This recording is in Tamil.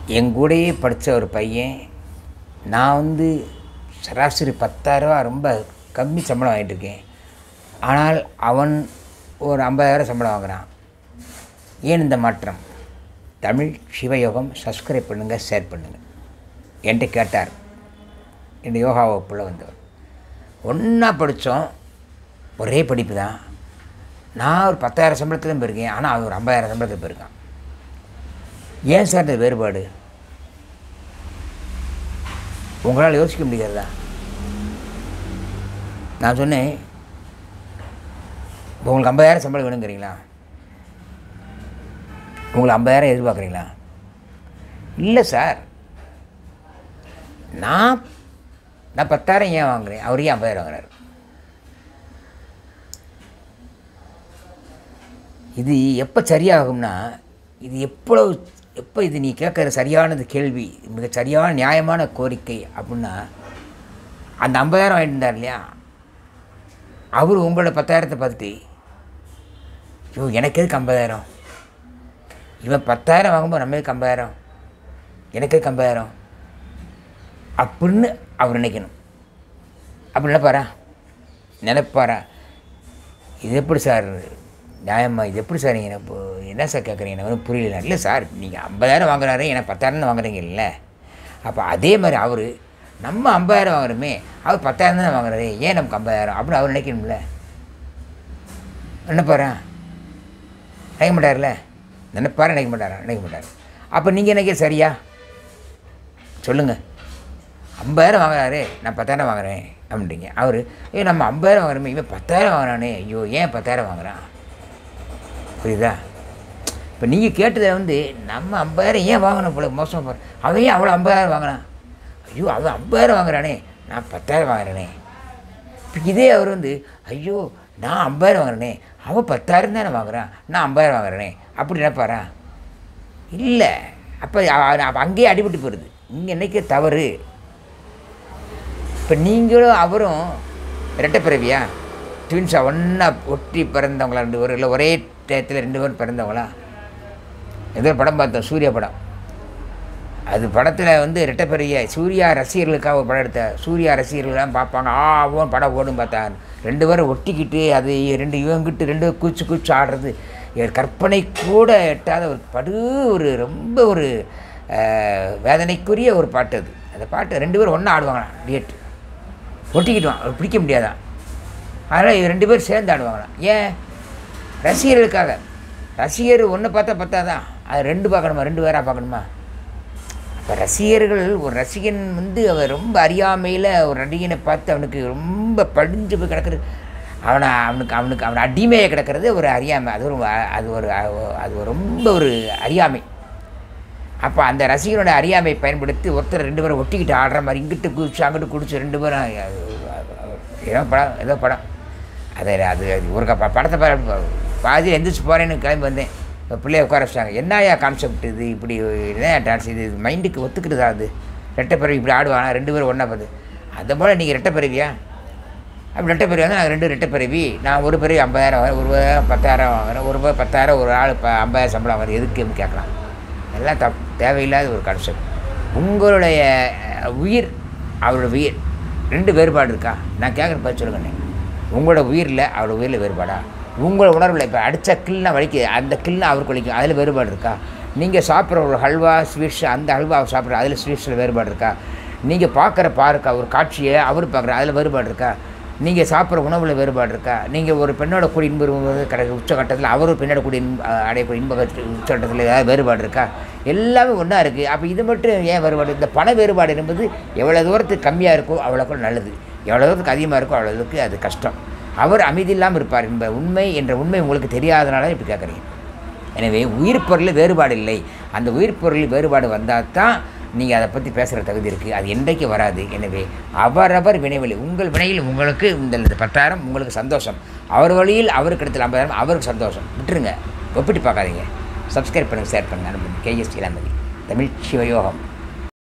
என் கூடயே படித்த ஒரு பையன் நான் வந்து சராசரி பத்தாயிரரூவா ரொம்ப கம்மி சம்பளம் வாங்கிட்டு இருக்கேன் ஆனால் அவன் ஒரு ஐம்பதாயிரம் சம்பளம் வாங்குறான் ஏன் இந்த மாற்றம் தமிழ் சிவயோகம் சப்ஸ்கிரைப் பண்ணுங்கள் ஷேர் பண்ணுங்கள் என்கிட்ட கேட்டார் இந்த யோகா வகுப்பில் வந்தவர் ஒன்றா படித்தோம் ஒரே படிப்பு தான் நான் ஒரு பத்தாயிரம் சம்பளத்தில் போயிருக்கேன் ஆனால் அவன் ஒரு ஐம்பதாயிரம் சம்பளத்தில் போயிருக்கான் ஏன் சார் இந்த வேறுபாடு உங்களால் யோசிக்க முடியாதா நான் சொன்னேன் உங்களுக்கு ஐம்பதாயிரம் சம்பளம் வேணுங்கிறீங்களா உங்களுக்கு ஐம்பதாயிரம் எதிர்பார்க்குறீங்களா இல்லை சார் நான் நான் பத்தாயிரம் ஏன் வாங்குறேன் அவர் ஏன் ஐம்பதாயிரம் வாங்குறாரு இது எப்போ சரியாகும்னா இது எப்போ எப்போ இது நீ கேட்குற சரியானது கேள்வி மிக சரியான நியாயமான கோரிக்கை அப்படின்னா அந்த ஐம்பதாயிரம் வாங்கிட்டு இருந்தார் இல்லையா அவர் உங்களோட பத்தாயிரத்தை பார்த்துட்டு ஐயோ எனக்கு எதுக்கு ஐம்பதாயிரம் இவன் பத்தாயிரம் வாங்கும்போது நம்ம எதுக்கு ஐம்பதாயிரம் எனக்கு எதுக்கு ஐம்பதாயிரம் அப்படின்னு அவர் நினைக்கணும் அப்படி நினைப்பாரா நினைப்பாரா இது எப்படி சார் நியாயமா இது எப்படி சார் நீங்கள் இப்போ என்ன சார் கேட்குறீங்க எனக்கு வந்து புரியல இல்லை சார் நீங்கள் ஐம்பதாயிரம் வாங்குறாரு எனக்கு பத்தாயிரம் வாங்குறீங்க இல்லை அப்போ அதே மாதிரி அவர் நம்ம ஐம்பதாயிரம் வாங்குறோமே அவர் பத்தாயிரம் தானே வாங்குறாரு ஏன் நமக்கு ஐம்பதாயிரம் அப்படின்னு அவர் நினைக்கணும்ல நினைப்பாரா நினைக்க மாட்டார்ல நினைப்பாரா நினைக்க மாட்டாரா நினைக்க மாட்டார் அப்போ நீங்கள் நினைக்கிற சரியா சொல்லுங்கள் ஐம்பதாயிரம் வாங்குறாரு நான் பத்தாயிரம் வாங்குறேன் அப்படின்றீங்க அவர் ஏ நம்ம ஐம்பதாயிரம் வாங்குறோமே இவன் பத்தாயிரம் வாங்குறானே ஐயோ ஏன் பத்தாயிரம் வாங்குறான் புரியுதா இப்போ நீங்கள் கேட்டதை வந்து நம்ம ஐம்பதாயிரம் ஏன் வாங்கணும் போல மோசமாக போகிறேன் அவன் ஏன் அவ்வளோ ஐம்பதாயிரம் வாங்கினான் ஐயோ அவன் ஐம்பதாயிரம் வாங்குறானே நான் பத்தாயிரம் வாங்குறேனே இப்போ இதே அவர் வந்து ஐயோ நான் ஐம்பதாயிரம் வாங்குறேனே அவன் பத்தாயிரம் தானே வாங்குறான் நான் ஐம்பதாயிரம் வாங்குறேனே அப்படி நினைப்பாரா இல்லை அப்போ அப்போ அங்கேயே அடிபட்டு போயிடுது இங்கே என்னைக்கு தவறு இப்போ நீங்களும் அவரும் இரட்டை பிறவியா ட்வின்ஸா ஒன்றா ஒட்டி பிறந்தவங்களா ரெண்டு பேரும் இல்லை ஒரே டயத்தில் ரெண்டு பேரும் பிறந்தவங்களா ஏதோ ஒரு படம் பார்த்தோம் சூர்யா படம் அது படத்தில் வந்து ரெட்டை பெரிய சூர்யா ரசிகர்களுக்காக ஒரு படம் எடுத்த சூர்யா ரசிகர்கள்லாம் பார்ப்பாங்க ஆ ஓன் படம் ஓடும் பார்த்தா ரெண்டு பேரும் ஒட்டிக்கிட்டு அது ரெண்டு இவங்கிட்டு ரெண்டு பேரும் கூச்சு கூச்சு ஆடுறது என் கற்பனை கூட எட்டாத ஒரு படு ஒரு ரொம்ப ஒரு அஹ், வேதனைக்குரிய ஒரு பாட்டு அது அந்த பாட்டு ரெண்டு பேரும் ஒன்றா ஆடுவாங்களாம் டியேட் ஒட்டிக்கிட்டுவான் அவர் பிடிக்க முடியாதான் அதனால் இவங்க ரெண்டு பேரும் சேர்ந்து ஆடுவாங்களாம் ஏன் ரசிகர்களுக்காக ரசிகர் ஒன்று பார்த்தா பத்தாதான் அது ரெண்டு பார்க்கணுமா ரெண்டு பேராக பார்க்கணுமா அப்போ ரசிகர்கள் ஒரு ரசிகன் வந்து அவன் ரொம்ப அறியாமையில் ஒரு நடிகனை பார்த்து அவனுக்கு ரொம்ப படிஞ்சு போய் கிடக்குறது அவனை அவனுக்கு அவனுக்கு அவனை அடிமையாக கிடக்கிறது ஒரு அறியாமை அது ஒரு வ- அது ஒரு அது ஒரு ரொம்ப ஒரு அறியாமை அப்போ அந்த ரசிகனோட அறியாமை பயன்படுத்தி ஒருத்தர் ரெண்டு பேரும் ஒட்டிக்கிட்டு ஆடுற மாதிரி இங்கிட்டு குதிச்சு அங்கிட்டு குடிச்சு ரெண்டு பேரும் ஏதோ படம் ஏதோ படம் அது அது அது ஒரு க- ப- படத்தை பாரு பாதி எந்திரிச்சு போகிறேன்னு கிளம்பி வந்தேன் இப்போ பிள்ளைய உட்கார வச்சாங்க என்னையா கான்செப்ட் இது இப்படி என்ன டான்ஸ் இது மைண்டுக்கு ஒத்துக்கிட்டுதா அது ரெட்டை பிறவி இப்படி ஆடுவானா ரெண்டு பேரும் ஒன்றா பார்த்து அதை போல் நீங்கள் ரெட்டை பிறவியா அப்படி ரெட்டை பிறவி வந்து நாங்கள் ரெண்டு ரெட்டை பிறவி நான் ஒரு பிறவி ஐம்பதாயிரம் வாங்குறேன் ஒரு ரூபாய் பத்தாயிரம் வாங்குறேன் ஒரு ரூபாய் பத்தாயிரம் ஒரு ஆள் இப்போ ஐம்பதாயிரம் சம்பளம் வாங்குறது எதுக்குன்னு கேட்கலாம் எல்லாம் தப் தேவையில்லாத ஒரு கான்செப்ட் உங்களுடைய அஹ், உயிர் அவரோட உயிர் ரெண்டு வேறுபாடு இருக்கா நான் கேட்குற பதில் சொல்லுங்கண்ணே உங்களோட உயிரில் அவரோட உயிரில் வேறுபாடா உங்களோட உணர்வில் இப்போ அடித்த கில்னா வலிக்கு அந்த கில்னா அவருக்கு வலிக்கும் அதில் வேறுபாடு இருக்கா நீங்கள் சாப்பிட்ற ஒரு ஹல்வா ஸ்வீட்ஸ் அந்த ஹல்வா அவர் சாப்பிட்ற அதில் ஸ்வீட்ஸில் வேறுபாடு இருக்கா நீங்கள் பார்க்குற பாருக்கா ஒரு காட்சியை அவர் பார்க்குற அதில் வேறுபாடு இருக்கா நீங்கள் சாப்பிட்ற உணவில் வேறுபாடு இருக்கா நீங்கள் ஒரு பெண்ணோட கூடி இன்புறுவது கிடைக்க உச்சகட்டத்தில் அவர் ஒரு பெண்ணோட கூடி இன்ப அடையக்கூடிய இன்ப உச்சகட்டத்தில் ஏதாவது வேறுபாடு இருக்கா எல்லாமே ஒன்றா இருக்குது அப்போ இது மட்டும் ஏன் வேறுபாடு இந்த பண வேறுபாடு என்பது எவ்வளோ தூரத்துக்கு கம்மியாக இருக்கோ அவ்வளோக்கு நல்லது எவ்வளோ தூரத்துக்கு அதிகமாக இருக்கோ அவ்வளோக்கு அது கஷ்டம் அவர் அமைதி இல்லாமல் இருப்பார் என்ப உண்மை என்ற உண்மை உங்களுக்கு தெரியாதனால இப்படி கேட்குறீங்க எனவே உயிர் பொருளில் வேறுபாடு இல்லை அந்த உயிர் பொருளில் வேறுபாடு வந்தால் தான் நீங்கள் அதை பற்றி பேசுகிற தகுதி இருக்குது அது என்றைக்கு வராது எனவே அவரவர் வினைவழி உங்கள் வினையில் உங்களுக்கு இந்த இந்த பத்தாயிரம் உங்களுக்கு சந்தோஷம் அவர் வழியில் அவருக்கு இடத்துல ஐம்பதாயிரம் அவருக்கு சந்தோஷம் விட்டுருங்க ஒப்பிட்டு பார்க்காதீங்க சப்ஸ்கிரைப் பண்ணுங்கள் ஷேர் பண்ணுங்கள் அனுப்புங்க கேஎஸ் இளமதி தமிழ் சிவயோகம்